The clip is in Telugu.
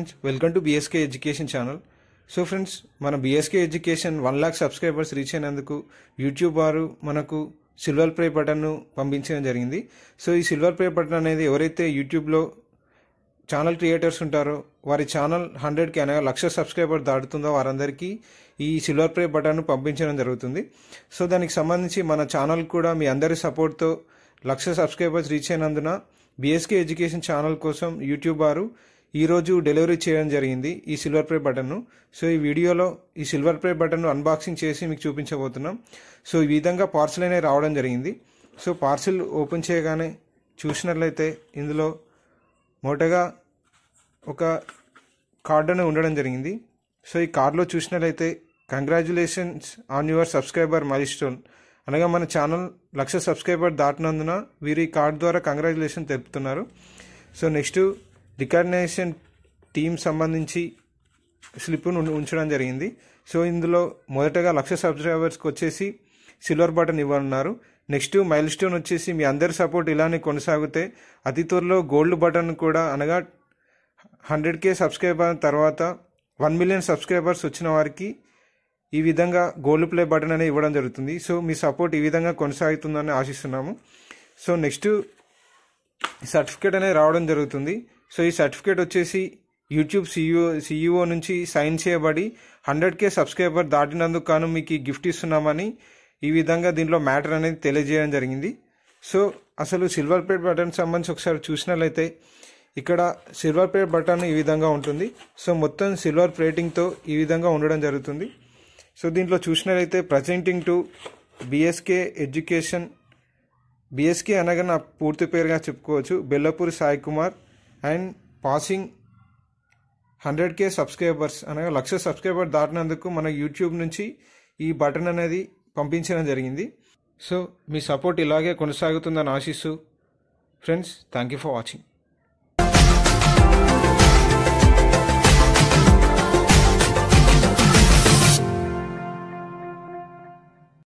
friends welcome to BSK education channel so friends మన BSK education one lakh subscribers reach అయినందుకు యూట్యూబ్ వారు మనకు సిల్వర్ ప్లే బటన్ను పంపించడం జరిగింది సో ఈ సిల్వర్ ప్లే బటన్ అనేది ఎవరైతే యూట్యూబ్లో ఛానల్ క్రియేటర్స్ ఉంటారో వారి ఛానల్ హండ్రెడ్కి అనగా లక్ష సబ్స్క్రైబర్ దాటుతుందో వారందరికీ ఈ సిల్వర్ ప్లే బటన్ను పంపించడం జరుగుతుంది సో దానికి సంబంధించి మన ఛానల్ కూడా మీ అందరి సపోర్ట్తో లక్ష సబ్స్క్రైబర్స్ రీచ్ అయినందున బీఎస్కే ఎడ్యుకేషన్ ఛానల్ కోసం యూట్యూబ్ వారు ఈరోజు డెలివరీ చేయడం జరిగింది ఈ సిల్వర్ ప్లే బటన్ను సో ఈ వీడియోలో ఈ సిల్వర్ ప్లే బటన్ను అన్బాక్సింగ్ చేసి మీకు చూపించబోతున్నాం సో ఈ విధంగా పార్సిల్ అనేది రావడం జరిగింది సో పార్సిల్ ఓపెన్ చేయగానే చూసినట్లయితే ఇందులో మొదటగా ఒక కార్డు అనేది ఉండడం జరిగింది సో ఈ కార్డులో చూసినట్లయితే congratulations on your subscriber milestone అనగా మన ఛానల్ లక్ష సబ్స్క్రైబర్ దాటినందున వీరు ఈ కార్డు ద్వారా కంగ్రాచులేషన్ తెలుపుతున్నారు సో నెక్స్ట్ రికగ్నైజేషన్ టీం సంబంధించి స్లిప్ను ఉంచడం జరిగింది సో ఇందులో మొదటగా లక్ష సబ్స్క్రైబర్స్కి వచ్చేసి సిల్వర్ బటన్ ఇవ్వనున్నారు నెక్స్ట్ మైల్ స్టోన్ వచ్చేసి మీ అందరి సపోర్ట్ ఇలానే కొనసాగితే అతి త్వరలో గోల్డ్ బటన్ కూడా అనగా హండ్రెడ్ కే సబ్స్క్రైబర్ తర్వాత వన్ మిలియన్ సబ్స్క్రైబర్స్ వచ్చిన వారికి ఈ విధంగా గోల్డ్ ప్లే బటన్ అనేది ఇవ్వడం జరుగుతుంది సో మీ సపోర్ట్ ఈ విధంగా కొనసాగుతుందని ఆశిస్తున్నాము సో నెక్స్ట్ సర్టిఫికేట్ అనేది రావడం జరుగుతుంది సో ఈ సర్టిఫికేట్ వచ్చేసి యూట్యూబ్ సిఇఓ సిఇఓ నుంచి సైన్ చేయబడి హండ్రెడ్ కే సబ్స్క్రైబర్ దాటినందుకు కాను మీకు ఈ గిఫ్ట్ ఇస్తున్నామని ఈ విధంగా దీంట్లో మ్యాటర్ అనేది తెలియజేయడం జరిగింది సో అసలు సిల్వర్ ప్లేట్ బటన్ సంబంధించి ఒకసారి చూసినట్లయితే ఇక్కడ సిల్వర్ ప్లేట్ బటన్ ఈ విధంగా ఉంటుంది సో మొత్తం సిల్వర్ ప్లేటింగ్తో ఈ విధంగా ఉండడం జరుగుతుంది సో దీంట్లో చూసినట్లయితే presenting to BSK education BSK అనగా నా పూర్తి పేరుగా చెప్పుకోవచ్చు Bellapuri Sai Kumar and passing hundred K subscribers అనగా లక్ష సబ్స్క్రైబర్ దాటినందుకు మన యూట్యూబ్ నుంచి ఈ బటన్ అనేది పంపించడం జరిగింది సో మీ సపోర్ట్ ఇలాగే కొనసాగుతుందని ఆశిస్తూ friends thank you for watching